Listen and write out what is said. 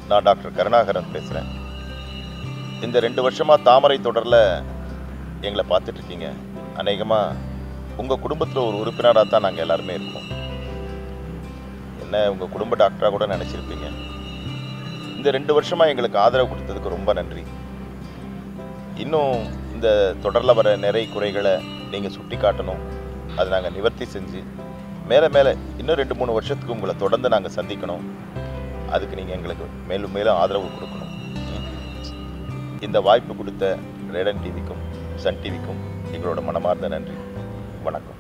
நான் டாக்டர் கருணாகரன் பேசுகிறேன் இந்த ரெண்டு வருஷமாக தாமரை தொடரில் எங்களை பார்த்துட்டு இருக்கீங்க அநேகமாக உங்கள் குடும்பத்தில் ஒரு உறுப்பினராக தான் நாங்கள் எல்லாருமே இருக்கோம் என்ன உங்கள் குடும்ப டாக்டராக கூட நினச்சிருப்பீங்க இந்த ரெண்டு வருஷமாக எங்களுக்கு ஆதரவு கொடுத்ததுக்கு ரொம்ப நன்றி இன்னும் இந்த தொடரில் வர நிறை குறைகளை நீங்கள் சுட்டி காட்டணும் அதை நாங்கள் நிவர்த்தி செஞ்சு மேலே மேலே இன்னும் ரெண்டு மூணு வருஷத்துக்கு உங்களை தொடர்ந்து நாங்கள் சந்திக்கணும் அதுக்கு நீங்கள் எங்களுக்கு மேலும் மேலும் ஆதரவு கொடுக்கணும் ம். இந்த வாய்ப்பு கொடுத்த ரேடன் டிவிக்கும் சன் டிவிக்கும் எங்களோட மனமார்ந்த நன்றி வணக்கம்